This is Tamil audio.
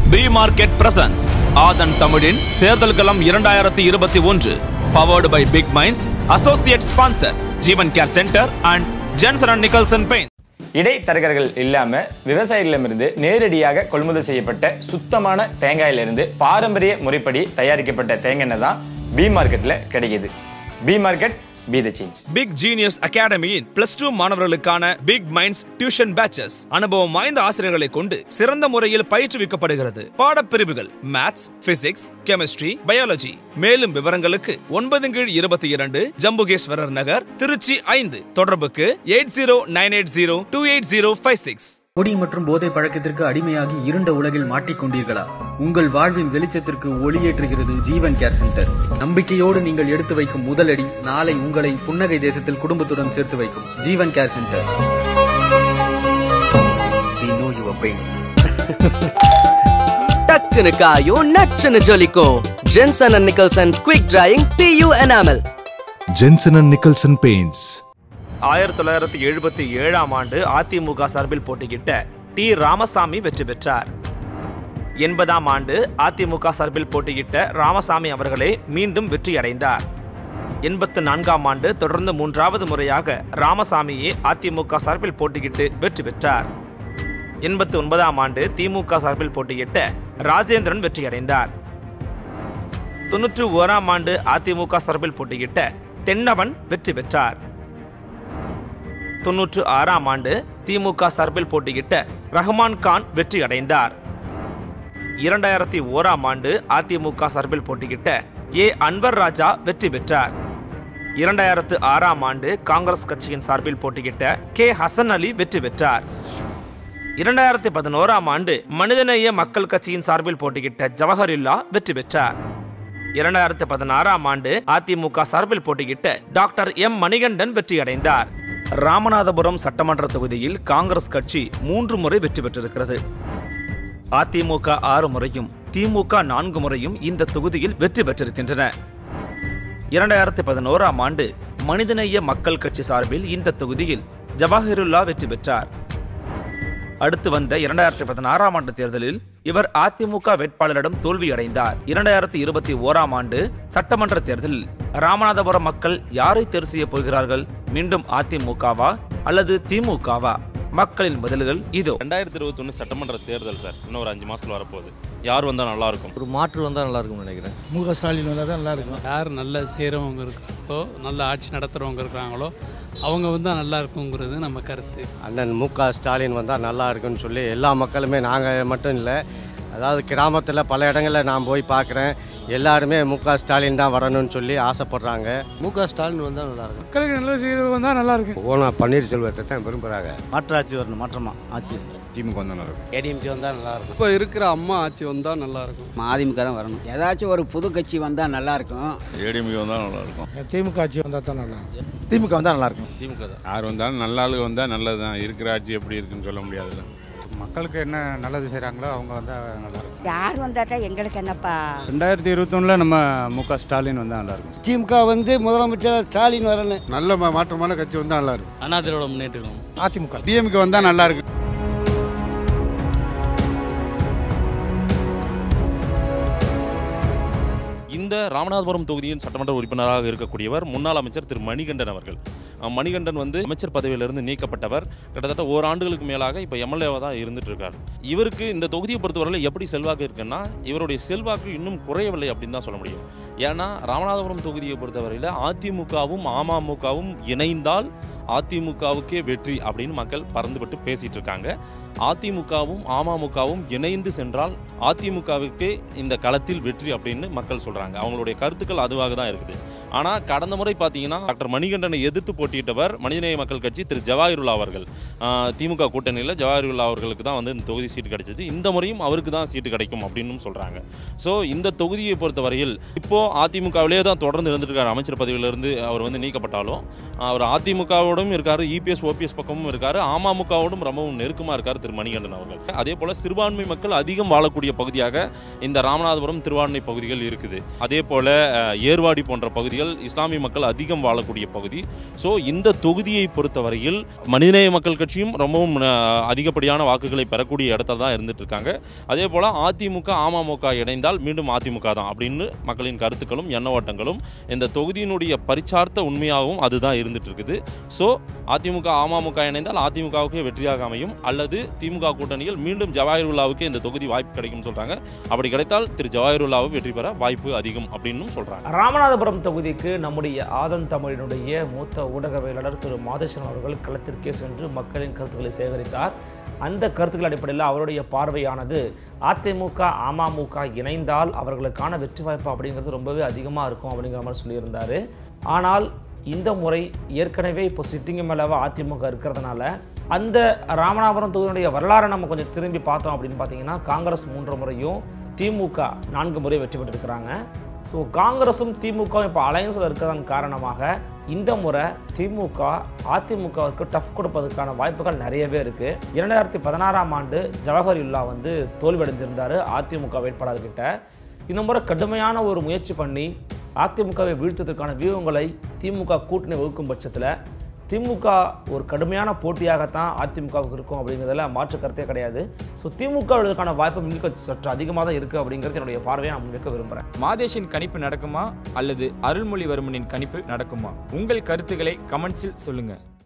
பி மார்க்கெட் பிரசன்ஸ் ஆதன் தமிழின் தேர்தல் களம் இரண்டாயிரத்தி இருபத்தி ஒன்று powered by big minds associate sponsor Jeevan care centre and Jensen and Nicholson paint இடைத்தரகர்கள் இல்லாம விவசாயிகளிடமிருந்து நேரடியாக கொள்முதல் செய்யப்பட்ட சுத்தமான தேங்காயிலிருந்து பாரம்பரிய முறைப்படி தயாரிக்கப்பட்ட தேங்காய் எண்ணெய் தான் பி மார்க்கெட்ல கிடைக்குது B market be the change big genius அகாடமியின் பிளஸ் டூ மாணவர்களுக்கான பிக் மைண்ட்ஸ் டியூஷன் பேச்சஸ் அனுபவம் வாய்ந்த ஆசிரியர்களை கொண்டு சிறந்த முறையில் பயிற்றுவிக்கப்படுகிறது பாடப்பிரிவுகள் மேத்ஸ் பிசிக்ஸ் கெமிஸ்ட்ரி பயாலஜி மேலும் விவரங்களுக்கு ஒன்பது கீழ் இருபத்தி இரண்டு ஜம்புகேஸ்வரர் நகர் திருச்சி ஐந்து தொடர்புக்கு eight zero nine eight zero two eight zero five six குடி மற்றும் போதை பழக்கத்திற்கு அடிமையாகி இருண்ட உலகில் மாட்டிக்கொண்டீர்களா உங்கள் வாழ்வின் வெளிச்சத்திற்கு ஒளியேற்றுகிறது ஜீவன் கேர் சென்டர் நம்பிக்கையோடு நீங்கள் எடுத்து வைக்கும் முதலடி நாளை உங்களை புன்னகை தேசத்தில் குடும்பத்துடன் சேர்த்து வைக்கும் Jeevan care centre We know your pain. டக்குனு காயும் நச்சுன்னு ஜொலிக்கும் Jensen and Nicholson quick drying PU enamel Jensen and Nicholson Paints. ஆயிரத்தி தொள்ளாயிரத்தி எழுபத்தி ஏழாம் ஆண்டு அதிமுக சார்பில் போட்டியிட்ட டி ராமசாமி வெற்றி பெற்றார் எண்பதாம் ஆண்டு அதிமுக சார்பில் போட்டியிட்ட ராமசாமி அவர்களே மீண்டும் வெற்றியடைந்தார் எண்பத்து நான்காம் ஆண்டு தொடர்ந்து மூன்றாவது முறையாக ராமசாமியே அதிமுக சார்பில் போட்டியிட்டு வெற்றி பெற்றார் எண்பத்து ஒன்பதாம் ஆண்டு திமுக சார்பில் போட்டியிட்ட ராஜேந்திரன் வெற்றியடைந்தார் தொன்னூற்று ஓராம் ஆண்டு அதிமுக சார்பில் போட்டியிட்ட தென்னவன் வெற்றி பெற்றார் தொன்னூற்று ஆறாம் ஆண்டு திமுக சார்பில் போட்டியிட்ட ரஹ்மான் கான் வெற்றி அடைந்தார் இரண்டாயிரத்தி ஓராம் ஆண்டு அதிமுக சார்பில் போட்டியிட்ட ஏ அன்வர் ராஜா வெற்றி பெற்றார் இரண்டாயிரத்து ஆறாம் ஆண்டு காங்கிரஸ் கட்சியின் சார்பில் போட்டியிட்ட கே ஹசன் அலி வெற்றி பெற்றார் இரண்டாயிரத்தி பதினோராம் ஆண்டு மனிதநேய மக்கள் கட்சியின் சார்பில் போட்டியிட்ட ஜவஹருல்லா வெற்றி பெற்றார் இரண்டாயிரத்தி பதினாறாம் ஆண்டு அதிமுக சார்பில் போட்டியிட்ட டாக்டர் எம் மணிகண்டன் வெற்றியடைந்தார் ராமநாதபுரம் சட்டமன்ற தொகுதியில் காங்கிரஸ் கட்சி மூன்று முறை வெற்றி பெற்றிருக்கிறது அதிமுக ஆறு முறையும் திமுக நான்கு முறையும் இந்த தொகுதியில் வெற்றி பெற்றிருக்கின்றன இரண்டாயிரத்தி பதினோராம் ஆண்டு மனிதநேய மக்கள் கட்சி சார்பில் இந்த தொகுதியில் ஜவாஹிருல்லா வெற்றி பெற்றார் அடுத்து வந்த இரண்டாயிரத்தி பதினாறாம் ஆண்டு தேர்தலில் இவர் அதிமுக வேட்பாளரிடம் தோல்வியடைந்தார் இரண்டாயிரத்தி இருபத்தி ஓராம் ஆண்டு சட்டமன்ற தேர்தலில் ராமநாதபுரம் மக்கள் யாரை தேர்வு செய்ய போகிறார்கள் மீண்டும் அதிமுகவா அல்லது திமுகவா மக்களின் பதில்கள் இதோ ரெண்டாயிரத்தி இருபத்தொன்று சட்டமன்ற தேர்தல் சார் இன்னும் ஒரு அஞ்சு மாசத்துல வரப்போகுது யார் வந்தால் நல்லா இருக்கும் ஒரு மாற்று வந்தால் நல்லா இருக்கும்னு நினைக்கிறேன் மு க ஸ்டாலின் வந்தால் தான் நல்லா இருக்கும் யார் நல்ல செய்கிறவங்க இருக்காங்களோ நல்ல ஆட்சி நடத்துகிறவங்க இருக்கிறாங்களோ அவங்க வந்தால் நல்லா இருக்குங்கிறது நம்ம கருத்து அண்ணன் மு க ஸ்டாலின் வந்தால் நல்லா இருக்குன்னு சொல்லி எல்லா மக்களுமே நாங்கள் மட்டும் இல்லை அதாவது கிராமத்தில் பல இடங்களில் நான் போய் பார்க்குறேன் எல்லாருமே மு க ஸ்டாலின் தான் வரணும்னு சொல்லி ஆசைப்படுறாங்க மு க ஸ்டாலின் வந்தால் நல்லா இருக்கும் மக்களுக்கு நல்ல செய்கிறவங்க வந்தால் நல்லா இருக்கும் ஓனா பன்னீர்செல்வத்தை தான் விரும்புகிறாங்க மாற்றாட்சி வரணும் மாற்றமா ஆட்சி திமுக வந்தா நல்லா இருக்கும் ஏடிஎம்கே வந்தால் நல்லா இருக்கும் இப்போ இருக்கிற அம்மா ஆட்சி வந்தால் நல்லா இருக்கும் அதிமுக தான் வரணும் ஏதாச்சும் ஒரு புது கட்சி வந்தால் நல்லா இருக்கும் ஏடிஎம்கே வந்தால் நல்லா இருக்கும் திமுக ஆட்சி வந்தால் தான் நல்லா இருக்கும் திமுக வந்தா நல்லா இருக்கும் திமுக தான் யார் வந்தாலும் நல்ல ஆளு வந்தால் நல்லது தான் இருக்கிற ஆட்சி எப்படி இருக்குன்னு சொல்ல முடியாதுல்ல மக்களுக்கு என்ன நல்லது செய்கிறாங்களோ அவங்க வந்தால் நல்லா இருக்கும் யார் வந்தால் தான் எங்களுக்கு என்னப்பா ரெண்டாயிரத்தி இருபத்தொன்னில் நம்ம மு க ஸ்டாலின் வந்தால் நல்லா இருக்கும் திமுக வந்து முதலமைச்சர் ஸ்டாலின் வரணும் நல்ல மாற்றமான கட்சி வந்தால் நல்லா இருக்கும் அண்ணாதிரோட முன்னேற்றம் அதிமுக டிஎம்கே வந்தால் நல்லா இருக்கும் இந்த ராமநாதபுரம் தொகுதியின் சட்டமன்ற உறுப்பினராக இருக்கக்கூடியவர் முன்னாள் அமைச்சர் திரு மணிகண்டன் அவர்கள் அஹ் மணிகண்டன் வந்து அமைச்சர் பதவியிலிருந்து நீக்கப்பட்டவர் கிட்டத்தட்ட ஓராண்டுகளுக்கு மேலாக இப்போ எம்எல்ஏவாக தான் இருந்துட்டு இருக்கார் இவருக்கு இந்த தொகுதியை பொறுத்தவரையில் எப்படி செல்வாக்கு இருக்குன்னா இவருடைய செல்வாக்கு இன்னும் குறையவில்லை அப்படின்னு தான் சொல்ல முடியும் ஏன்னா ராமநாதபுரம் தொகுதியை பொறுத்தவரையில் அதிமுகவும் அமமுகவும் இணைந்தால் அதிமுகவுக்கே வெற்றி அப்படின்னு மக்கள் பறந்துபட்டு பேசிட்டு இருக்காங்க அதிமுகவும் அமமுகவும் இணைந்து சென்றால் அதிமுகவுக்கே இந்த களத்தில் வெற்றி அப்படின்னு மக்கள் சொல்றாங்க அவங்களுடைய கருத்துக்கள் அதுவாக தான் இருக்குது ஆனா கடந்த முறை பார்த்தீங்கன்னா டாக்டர் மணிகண்டனை எதிர்த்து போட்டியிட்டவர் மனிதநேய மக்கள் கட்சி திரு ஜவாஹிருல்லா அவர்கள் ஆஹ், திமுக கூட்டணியில் ஜவாஹிருல்லா அவர்களுக்கு தான் வந்து இந்த தொகுதி சீட்டு கிடைச்சது இந்த முறையும் அவருக்கு தான் சீட்டு கிடைக்கும் அப்படின்னு சொல்றாங்க ஸோ இந்த தொகுதியை பொறுத்தவரையில் இப்போ அதிமுகவிலே தான் தொடர்ந்து இருந்துட்டு இருக்காரு அமைச்சர் பதவியிலிருந்து அவர் வந்து நீக்கப்பட்டாலும் அவர் அதிமுகவோடும் இருக்காரு இபிஎஸ் ஓபிஎஸ் பக்கமும் இருக்காரு அமமுகவோடும் ரொம்பவும் நெருக்கமா இருக்காரு திரு மணிகண்டன் அவர்கள் அதே போல சிறுபான்மை மக்கள் அதிகம் வாழக்கூடிய பகுதியாக இந்த ராமநாதபுரம் திருவாரணை பகுதிகள் இருக்குது அதே போல அஹ், ஏர்வாடி போன்ற பகுதிகள் பகுதிகள் இஸ்லாமிய மக்கள் அதிகம் வாழக்கூடிய பகுதி ஸோ இந்த தொகுதியை பொறுத்தவரையில் மனிதநேய மக்கள் கட்சியும் ரொம்பவும் அஹ், அதிகப்படியான வாக்குகளை பெறக்கூடிய இடத்துல தான் இருந்துட்டு இருக்காங்க அதே போல் அதிமுக அமமுக இணைந்தால் மீண்டும் அதிமுக தான் அப்படின்னு மக்களின் கருத்துக்களும் எண்ண ஓட்டங்களும் இந்த தொகுதியினுடைய பரிச்சார்த்த உண்மையாகவும் அதுதான் இருந்துட்டு இருக்குது ஸோ அதிமுக அமமுக இணைந்தால் அதிமுகவுக்கு வெற்றியாக அமையும் அல்லது திமுக கூட்டணியில் மீண்டும் ஜவாஹிருல்லாவுக்கு இந்த தொகுதி வாய்ப்பு கிடைக்கும் சொல்றாங்க அப்படி கிடைத்தால் திரு ஜவாஹிருல்லாவும் வெற்றி பெற வாய்ப்பு அதிகம் அப்படின்னு சொல்றாங்க ராமநாதபுரம் தொகுதிக்கு நம்முடைய ஆதன் தமிழினுடைய மூத்த ஊடகவியலாளர் திரு மாதேஸ்வரன் அவர்கள் களத்திற்கே சென்று மக்களின் கருத்துக்களை சேகரித்தார் அந்த கருத்துக்கள் அடிப்படையில் அவருடைய பார்வையானது அதிமுக அமமுக இணைந்தால் அவர்களுக்கான வெற்றி வாய்ப்பு அப்படிங்கிறது ரொம்பவே அதிகமாக இருக்கும் அப்படிங்கிற மாதிரி சொல்லியிருந்தார் ஆனால் இந்த முறை ஏற்கனவே இப்போ சிட்டிங்கு மேலவே அதிமுக இருக்கிறதுனால அந்த ராமநாதபுரம் தொகுதியினுடைய வரலாறை நம்ம கொஞ்சம் திரும்பி பார்த்தோம் அப்படின்னு பார்த்தீங்கன்னா காங்கிரஸ் மூன்று முறையும் திமுக நான்கு முறை வெற்றி பெற்றிருக்கிறாங்க ஸோ காங்கிரஸும் திமுகவும் இப்போ அலையன்ஸில் இருக்கிறதன் காரணமாக இந்த முறை திமுக அதிமுகவுக்கு டஃப் கொடுப்பதற்கான வாய்ப்புகள் நிறையவே இருக்குது இரண்டாயிரத்தி பதினாறாம் ஆண்டு ஜவஹர்யுல்லா வந்து தோல்வியடைஞ்சிருந்தார் அதிமுக வேட்பாளர்கிட்ட இந்த முறை கடுமையான ஒரு முயற்சி பண்ணி அதிமுகவை வீழ்த்ததற்கான வியூகங்களை திமுக கூட்டணி வகுக்கும் பட்சத்தில் திமுக ஒரு கடுமையான போட்டியாகத்தான் அதிமுகவுக்கு இருக்கும் அப்படிங்கிறதுல மாற்று கருத்தே கிடையாது ஸோ திமுக இதற்கான வாய்ப்பு மிக சற்று அதிகமாக தான் இருக்குது அப்படிங்கிறது என்னுடைய பார்வையை நான் முன்வைக்க விரும்புகிறேன் மாதேஷின் கணிப்பு நடக்குமா அல்லது அருள்மொழிவர்மனின் கணிப்பு நடக்குமா உங்கள் கருத்துக்களை கமெண்ட்ஸில் சொல்லுங்க